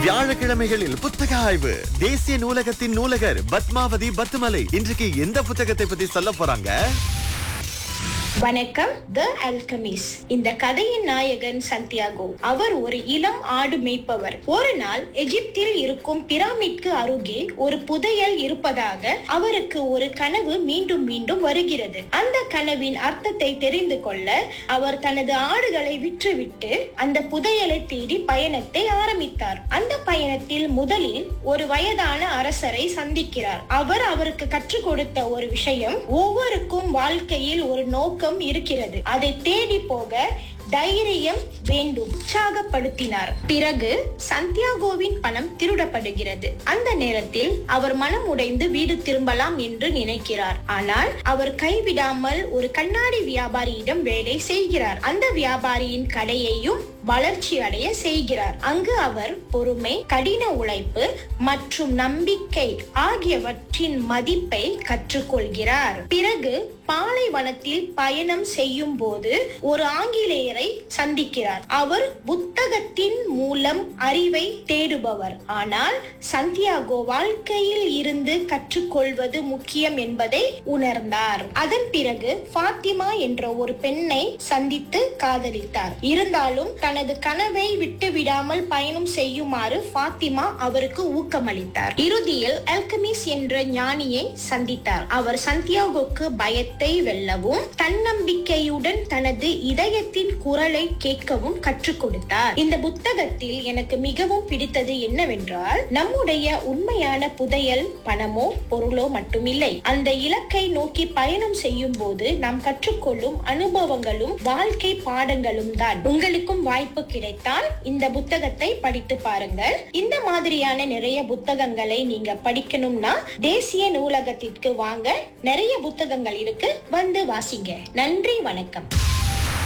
வியாழக்கிழமைகளில் புத்தக ஆய்வு தேசிய நூலகத்தின் நூலகர் பத்மாவதி பத்துமலை இன்றைக்கு எந்த புத்தகத்தை பத்தி சொல்ல போறாங்க வணக்கம் த அல்கமிஸ் இந்த கதையின் நாயகன் சந்தியாகோ அவர் ஒரு இளம் ஆடு மேய்ப்பவர் ஒரு நாள் எகிப்தில் இருக்கும் பிரமிட்க்கு அருகே ஒரு புதையல் இருப்பதாக அவருக்கு ஒரு கனவு மீண்டும் மீண்டும் வருகிறது அந்த கனவின் அர்த்தத்தை தெரிந்து கொள்ள அவர் தனது ஆடுகளை விற்றுவிட்டு அந்த புதையலை தேடி பயணத்தை ஆரம்பித்தார் அந்த பயணத்தில் முதலில் ஒரு வயதான அரசரை சந்திக்கிறார் அவர் அவருக்கு கற்றுக் கொடுத்த ஒரு விஷயம் ஒவ்வொருக்கும் வாழ்க்கையில் ஒரு நோக்கம் இருக்கிறது அதை தேடி போக தைரியம் வேண்டும் உற்சாகப்படுத்தினார் பிறகு சந்தியாகோவின் பணம் திருடப்படுகிறது அந்த நேரத்தில் அவர் மனம் உடைந்து வீடு திரும்பலாம் என்று நினைக்கிறார் ஆனால் அவர் கைவிடாமல் ஒரு கண்ணாடி வியாபாரியிடம் வேலை செய்கிறார் அந்த வியாபாரியின் கடையையும் வளர்ச்சி அடைய செய்கிறார் அங்கு அவர் பொறுமை கடின உழைப்பு மற்றும் நம்பிக்கை ஆகியவற்றின் மதிப்பை கற்றுக்கொள்கிறார் பிறகு பாலைவனத்தில் பயணம் செய்யும் போது ஒரு ஆங்கிலேயரை சந்திக்கிறார் அவர் புத்தகத்தின் மூலம் அறிவை தேடுபவர் ஆனால் சந்தியாகோ வாழ்க்கையில் இருந்து கற்றுக்கொள்வது முக்கியம் என்பதை உணர்ந்தார் அதன் பிறகு ஃபாத்திமா என்ற ஒரு பெண்ணை சந்தித்து காதலித்தார் இருந்தாலும் தனது கனவை விட்டு விடாமல் பயணம் செய்யுமாறு ஃபாத்திமா அவருக்கு ஊக்கமளித்தார் இறுதியில் அல்கமிஸ் என்ற ஞானியை சந்தித்தார் அவர் சந்தியாகோக்கு பயத்தை வெல்லவும் தன்னம்பிக்கையுடன் தனது இதயத்தின் குரலை கேட்கவும் கற்றுக் கொடுத்தார் இந்த புத்தகத்தில் எனக்கு மிகவும் பிடித்தது என்னவென்றால் நம்முடைய உண்மையான புதையல் பணமோ பொருளோ மட்டுமில்லை அந்த இலக்கை நோக்கி பயணம் செய்யும் போது நாம் கற்றுக்கொள்ளும் அனுபவங்களும் வாழ்க்கை பாடங்களும் தான் உங்களுக்கும் வாய்ப்பு கிடைத்தால் இந்த புத்தகத்தை படித்து பாருங்கள் இந்த மாதிரியான நிறைய புத்தகங்களை நீங்க படிக்கணும்னா தேசிய நூலகத்திற்கு வாங்க நிறைய புத்தகங்கள் இருக்கு வந்து வாசிங்க நன்றி வணக்கம்